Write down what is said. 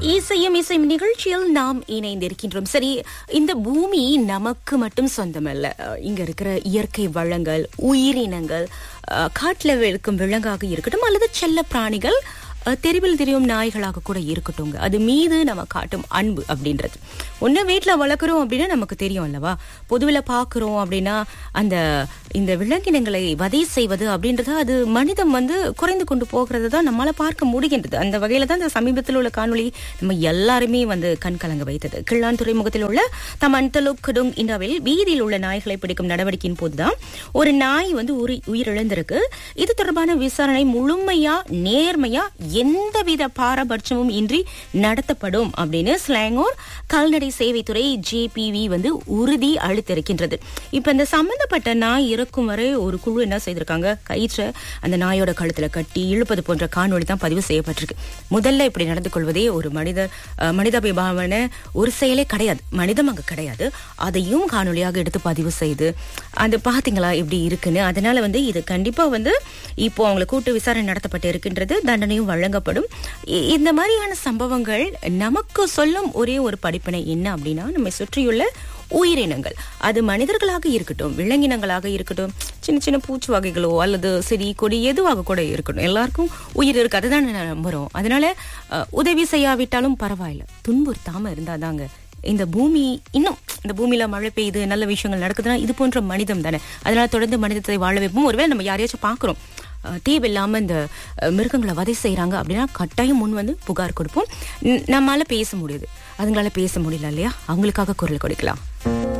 இசையும் இசையும் நிகழ்ச்சியில் நாம் இணைந்திருக்கின்றோம் சரி இந்த பூமி நமக்கு மட்டும் சொந்தமல்ல அஹ், இங்க இருக்கிற இயற்கை வளங்கள் உயிரினங்கள் அஹ், காட்டுல இருக்கும் விலங்காக இருக்கட்டும் அல்லது செல்ல பிராணிகள் அஹ், தெருவில் தெரியும் நாய்களாக கூட இருக்கட்டும்ங்க அது மீது நம்ம காட்டும் அன்பு அப்படின்றது ஒண்ணு வீட்ல வளர்க்குறோம் அப்படின்னா நமக்கு தெரியும் அல்லவா பொதுவில் பார்க்குறோம் அப்படின்னா அந்த இந்த விலங்கினங்களை வதை செய்வது அப்படின்றது அது மனிதம் வந்து குறைந்து கொண்டு போகிறது தான் நம்மளால பார்க்க முடிகின்றது அந்த வகையில தான் இந்த சமீபத்தில் உள்ள காணொளி நம்ம எல்லாருமே வந்து கண் கலங்க வைத்தது கிள்ளான் துறைமுகத்தில் உள்ள தமன்தலுக் குடுங் இண்டாவில் வீதியில் உள்ள நாய்களை பிடிக்கும் நடவடிக்கையின் போதுதான் ஒரு நாய் வந்து உரி உயிரிழந்திருக்கு இது தொடர்பான விசாரணை முழுமையா நேர்மையா எந்தவித பாரபட்சமும் இன்றி நடத்தப்படும் அப்படின்னு ஸ்லாங்கோர் கால்நடை சேவைத்துறை ஜேபிவி வந்து உறுதி அளித்திருக்கின்றது இப்ப இந்த சம்பந்தப்பட்ட நாய் இறக்கும் வரை ஒரு குழு என்ன செய்திருக்காங்க கயிற்றை அந்த நாயோட கழுத்துல கட்டி இழுப்பது போன்ற காணொளி தான் பதிவு செய்யப்பட்டிருக்கு முதல்ல இப்படி நடந்து கொள்வதே ஒரு மனிதர் அஹ், மனிதாபிமான ஒரு செயலே கிடையாது மனிதம் அங்க கிடையாது அதையும் காணொளியாக எடுத்து பதிவு செய்து அது பாத்தீங்களா இப்படி இருக்குன்னு அதனால வந்து இது கண்டிப்பா வந்து இப்போ அவங்களை கூட்டு விசாரணை நடத்தப்பட்டு இருக்கின்றது தண்டனையும் வழங்கப்படும் இ- இந்த மாதிரியான சம்பவங்கள் நமக்கு சொல்லும் ஒரே ஒரு படிப்பினை என்ன அப்படின்னா நம்மை சுற்றியுள்ள உயிரினங்கள் அது மனிதர்களாக இருக்கட்டும் விலங்கினங்களாக இருக்கட்டும் சின்ன சின்ன பூச்சி வகைகளோ அல்லது செடி கொடி எதுவாக கூட இருக்கட்டும் எல்லாருக்கும் உயிர் இருக்கு அதுதான் நான் நம்புறோம் அதனால அஹ், உதவி செய்யாவிட்டாலும் பரவாயில்ல துன்புறுத்தாம இருந்தாதாங்க இந்த பூமி இன்னும் இந்த பூமியில மழை பெய்யுது நல்ல விஷயங்கள் நடக்குதுன்னா இது போன்ற மனிதம் தானே அதனால தொடர்ந்து மனிதத்தை வாழ வைப்போம் ஒருவேளை நம்ம யாரையாச்சும் பார்க்குறோம் அஹ், தேவையில்லாம இந்த அஹ், மிருகங்களை வதை செய்றாங்க அப்படின்னா கட்டாயம் முன் வந்து புகார் கொடுப்போம் ந- நம்மால பேச முடியுது அதுங்களால பேச முடியல இல்லையா அவங்களுக்காக குரல் கொடுக்கலாம்